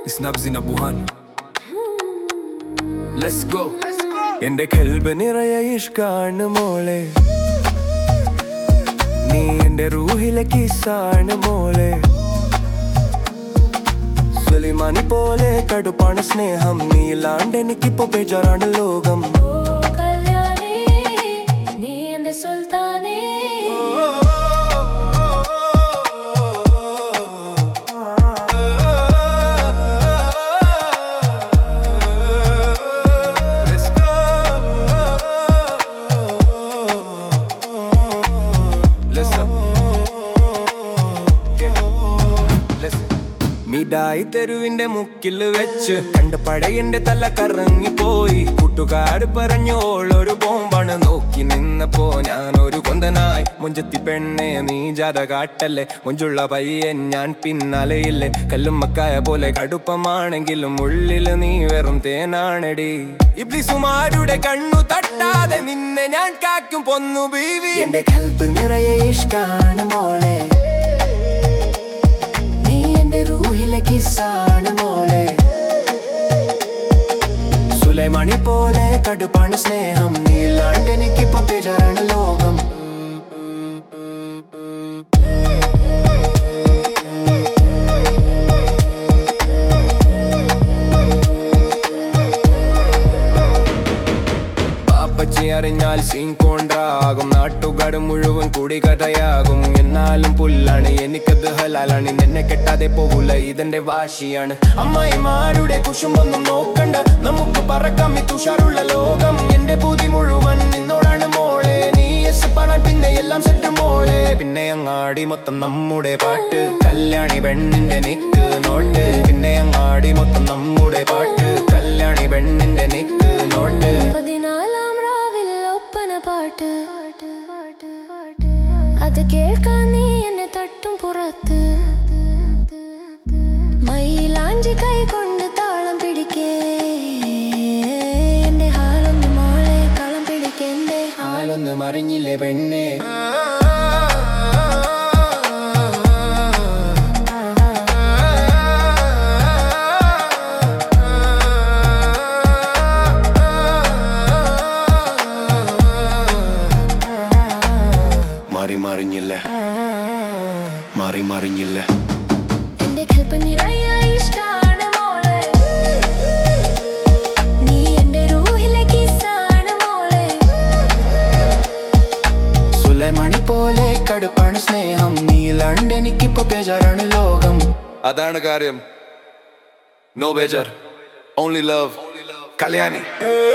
It's Nabzi Nabuhan. Let's go. എന്റെ കൽബ് നിറയെ ഇഷ്കാണ് മോളെ നീ എന്റെ റൂഹിലെ കിസാണ് മോളെ സുലൈമാനി പോലെ കടുപ്പാണ് സ്നേഹം നീ ഇല്ലാണ്ട് എനിക്കിപ്പോ ബേജാറാണ് ലോകം കല്യാണി നീ എന്റെ സുൽത്താനേ Let's go. Listen. Listen. മിഠായി തെരുവിന്റെ മുക്കിൽ വെച്ച് കണ്ട് പഴയന്റെ തല കറങ്ങിപ്പോയി കൂട്ടുകാർ പറഞ്ഞോളൊരു ബോംബാണ് നോക്കി നിന്നപ്പോ ഞാൻ ഒരു കൊന്തനായി മുഞ്ചത്തി പെണ്ണെ നീ ജാത കാട്ടല്ലേ മുഞ്ചുള്ള പയ്യൻ ഞാൻ പിന്നാലെയില്ലേ കല്ലുമ്മക്കായ പോലെ കടുപ്പമാണെങ്കിലും ഉള്ളിൽ നീ വെറും തേനാണെടി ഇബ്ലിസുമാരുടെ കണ്ണു തട്ടാതെ നിന്നെ ഞാൻ കാക്കും പൊന്നു ബീവി എന്റെ കൽപ്പ് നിറയെ ഇഷ്ടാണ് മോളെ നീ എന്റെ റൂഹിലെ കിസ്സാണ് മോളെ സുലൈമണി പോലെ കടുപ്പാണ് സ്നേഹം നീലാണ്ട് എനിക്കിപ്പോ ബേജാറാണ് ലോകം പാപ്പച്ചി അറിഞ്ഞാൽ സീൻ കോണ്ടാകും നാട്ടുകാർ മുഴുവൻ കൂടി കഥയാകും എന്നാലും പുല്ലാണ് എനിക്കത് ഹലാലാണ് നിന്നെ കെട്ടാതെ പോകൂല ഇതെന്റെ വാശിയാണ് അമ്മായിമാരുടെ കുശുമ്പൊന്നും നോക്കണ്ട നമുക്ക് പറക്കാം ഈ തുഷാറുള്ള ലോകം എന്റെ പൂതി മുഴുവൻ നിന്നോടാണ് മോളെ നീ എസ് പറഞ്ഞാൽ പിന്നെ എല്ലാം സെറ്റ് മോളെ പിന്നെ അങ്ങാടി മൊത്തം നമ്മുടെ പാട്ട് കല്യാണി പെണ്ണിന്റെ നിക്ക് നോട്ട് പിന്നെ അങ്ങാടി മൊത്തം നമ്മുടെ പാട്ട് കല്യാണി പെണ്ണിന്റെ നിക്ക് നോട്ട് പതിനാലാം രാവിൽ ഒപ്പന പാട്ട് അത് കേൾക്കാൻ നീ എന്നെ തട്ടും പുറത്ത് മയിലാഞ്ചി കൈ കൊണ്ട് താളം പിടിക്കേ എന്റെ ഹാലൊന്ന് മോളെ കളം പിടിക്കെന്റെ ആളൊന്നും അറിഞ്ഞില്ലേ പെണ്ണെ മാറി മറിഞ്ഞില്ല മാറി മറിഞ്ഞില്ല എന്റെ കൽപ്പന നിറയെ ഇഷ്ടാണ് മോളെ നീ എന്റെ റൂഹിലെ കിസ്സാണ് മോളെ സുലൈമണി പോലെ കടുപ്പാണ് സ്നേഹം നീലാണ്ട് എനിക്കിപ്പോ ബേജാറാണ് ലോകം അതാണ് കാര്യം നോ ബേജർ ഓൺലി ലവ് കല്യാണി